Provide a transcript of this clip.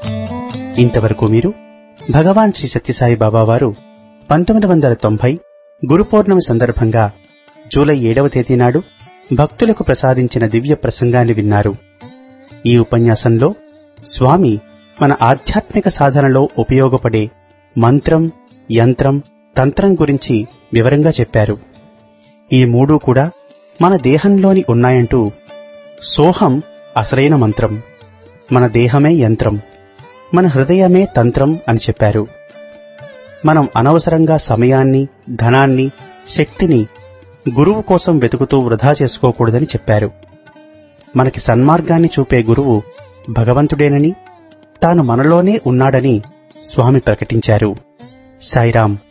ఇంతవరకు మీరు భగవాన్ శ్రీ సత్యసాయి బాబా వారు పంతొమ్మిది వందల తొంభై గురు పౌర్ణమి సందర్భంగా జూలై ఏడవ తేదీ నాడు భక్తులకు ప్రసాదించిన దివ్య ప్రసంగాన్ని విన్నారు ఈ ఉపన్యాసంలో స్వామి మన ఆధ్యాత్మిక సాధనలో ఉపయోగపడే మంత్రం యంత్రం తంత్రం గురించి వివరంగా చెప్పారు ఈ మూడు కూడా మన దేహంలోని ఉన్నాయంటూ సోహం అసలైన మంత్రం మన దేహమే యంత్రం మన హృదయమే తంత్రం అని చెప్పారు మనం అనవసరంగా సమయాన్ని ధనాన్ని శక్తిని గురువు కోసం వెతుకుతూ వృధా చేసుకోకూడదని చెప్పారు మనకి సన్మార్గాన్ని చూపే గురువు భగవంతుడేనని తాను మనలోనే ఉన్నాడని స్వామి ప్రకటించారు సాయిరాం